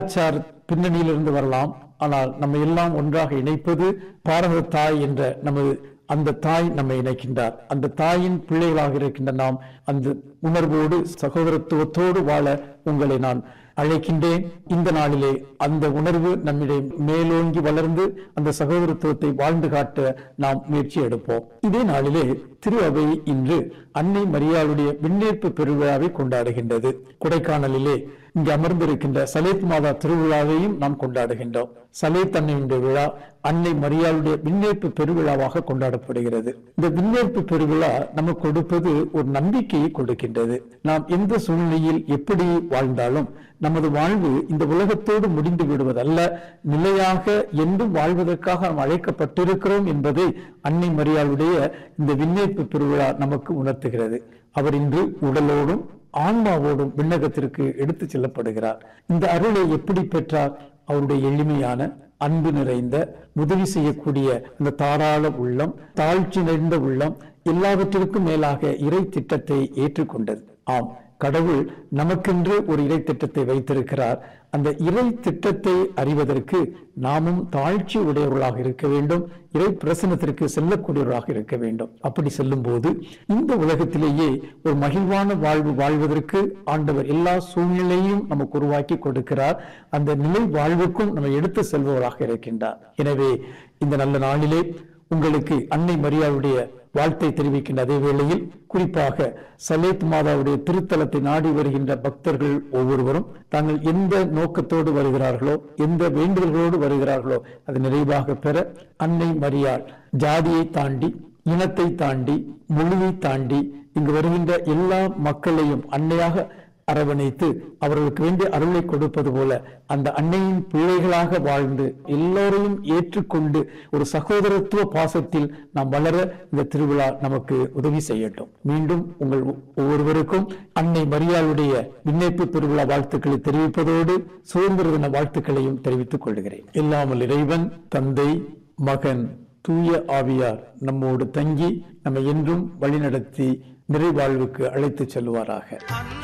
கலாச்சார பின்னணியிலிருந்து வரலாம் ஆனால் நம்ம எல்லாம் ஒன்றாக இணைப்பது பாரத தாய் என்ற நமது அந்த தாய் நம்மை இணைக்கின்றார் அந்த தாயின் பிள்ளைகளாக இருக்கின்ற நாம் அந்த உணர்வோடு சகோதரத்துவத்தோடு வாழ உங்களை நான் அழைக்கின்றேன் இந்த நாளிலே அந்த உணர்வு நம்மிடையே மேலோங்கி வளர்ந்து அந்த சகோதரத்துவத்தை வாழ்ந்து காட்ட நாம் முயற்சி எடுப்போம் இதே நாளிலே திரு அவை இன்று அன்னை மரியாளுடைய விண்ணேற்பு பெருவிழாவை கொண்டாடுகின்றது கொடைக்கானலிலே இங்கு அமர்ந்திருக்கின்ற சலேத் மாதா திருவிழாவையும் நாம் கொண்டாடுகின்றோம் சலேத் அன்னையுடைய விழா அன்னை மரியாளுடைய விண்ணேற்பு பெருவிழாவாக கொண்டாடப்படுகிறது இந்த விண்ணேற்பு பெருவிழா நமக்கு கொடுப்பது ஒரு நம்பிக்கையை கொடுக்கின்றது நாம் எந்த சூழ்நிலையில் எப்படி வாழ்ந்தாலும் நமது வாழ்வு இந்த உலகத்தோடு முடிந்து விடுவதல்ல நிலையாக என்றும் வாழ்வதற்காக நாம் அழைக்கப்பட்டிருக்கிறோம் என்பதை அன்னை மரியாளுடைய இந்த விண்ணேற்பு பெருவிழா நமக்கு உணர்த்துகிறது அவர் இன்று உடலோடும் ஆன்மாவோடும் விண்ணகத்திற்கு எடுத்து செல்லப்படுகிறார் இந்த அருளை எப்படி பெற்றார் அவருடைய எளிமையான அன்பு நிறைந்த உதவி செய்யக்கூடிய அந்த தாராள உள்ளம் தாழ்ச்சி நிறைந்த உள்ளம் எல்லாவற்றிற்கும் மேலாக இறை திட்டத்தை ஏற்றுக்கொண்டது ஆம் கடவுள் நமக்கென்று ஒரு இறை திட்டத்தை வைத்திருக்கிறார் அந்த இறை திட்டத்தை அறிவதற்கு நாமும் தாழ்ச்சி உடையவர்களாக இருக்க வேண்டும் இறை பிரசனத்திற்கு செல்லக்கூடியவர்களாக இருக்க வேண்டும் அப்படி செல்லும் போது இந்த உலகத்திலேயே ஒரு மகிழ்வான வாழ்வு வாழ்வதற்கு ஆண்டவர் எல்லா சூழ்நிலையும் நமக்கு உருவாக்கி கொடுக்கிறார் அந்த நிலை வாழ்வுக்கும் நம்ம எடுத்து செல்பவராக இருக்கின்றார் எனவே இந்த நல்ல நாளிலே உங்களுக்கு அன்னை மரியாவுடைய வாழ்த்தை தெரிவிக்கின்ற அதே வேளையில் குறிப்பாக சலேத் மாதாவுடைய திருத்தலத்தை நாடி வருகின்ற பக்தர்கள் ஒவ்வொருவரும் தாங்கள் எந்த நோக்கத்தோடு வருகிறார்களோ எந்த வேண்டுதல்களோடு வருகிறார்களோ அது நிறைவாக பெற அன்னை மரியாள் ஜாதியை தாண்டி இனத்தை தாண்டி மொழியை தாண்டி இங்கு வருகின்ற எல்லா மக்களையும் அன்னையாக அரவணைத்து அவர்களுக்கு வேண்டிய அருளை கொடுப்பது போல அந்த அன்னையின் பிள்ளைகளாக வாழ்ந்து எல்லோரையும் ஏற்றுக்கொண்டு ஒரு சகோதரத்துவ பாசத்தில் நாம் வளர இந்த திருவிழா நமக்கு உதவி செய்யட்டும் மீண்டும் உங்கள் ஒவ்வொருவருக்கும் அன்னை மரியாளுடைய விண்ணேற்பு திருவிழா வாழ்த்துக்களை தெரிவிப்பதோடு சுதந்திர தின வாழ்த்துக்களையும் தெரிவித்துக் கொள்கிறேன் இல்லாமல் இறைவன் தந்தை மகன் தூய ஆவியார் நம்மோடு தங்கி நம்மை என்றும் வழிநடத்தி நிறைவாழ்வுக்கு அழைத்துச் செல்வாராக